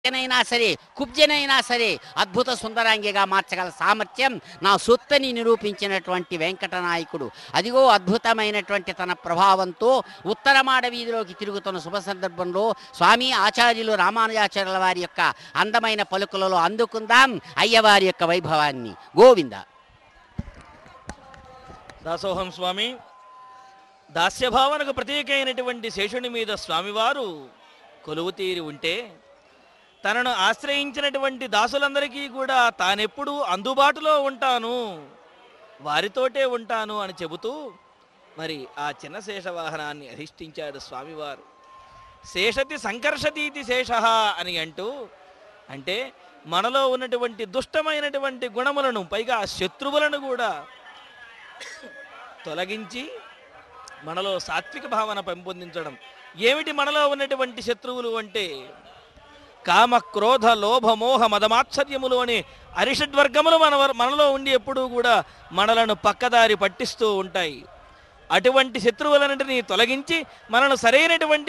అయినా సరే కుబ్జనైనా సరే అద్భుత సుందరాంగిగా మార్చగల సామర్థ్యం నా సొత్తని నిరూపించినటువంటి వెంకటనాయకుడు అదిగో అద్భుతమైనటువంటి తన ప్రభావంతో ఉత్తరమాడ వీధిలోకి తిరుగుతున్న శుభ సందర్భంలో స్వామి ఆచార్యులు రామానుజాచార్యుల వారి యొక్క అందమైన పలుకులలో అందుకుందాం అయ్యవారి యొక్క వైభవాన్ని గోవింద దాసోహం స్వామి దాస్యభావనకు ప్రతీక అయినటువంటి శేషుని మీద స్వామివారు కొలువు తీరి ఉంటే తనను ఆశ్రయించినటువంటి దాసులందరికీ కూడా తానెప్పుడు అందుబాటులో ఉంటాను వారితోటే ఉంటాను అని చెబుతూ మరి ఆ చిన్న శేష వాహనాన్ని అధిష్ఠించాడు స్వామివారు శేషతి సంకర్షతీతి శేష అని అంటూ అంటే మనలో ఉన్నటువంటి దుష్టమైనటువంటి గుణములను పైగా శత్రువులను కూడా తొలగించి మనలో సాత్విక భావన పెంపొందించడం ఏమిటి మనలో ఉన్నటువంటి శత్రువులు అంటే కామ క్రోధ లోభ మోహ మదమాత్సర్యములు అనే అరిషడ్వర్గములు మన మనలో ఉండి ఎప్పుడూ కూడా మనలను పక్కదారి పట్టిస్తూ ఉంటాయి అటువంటి శత్రువులన్నింటినీ తొలగించి మనను సరైనటువంటి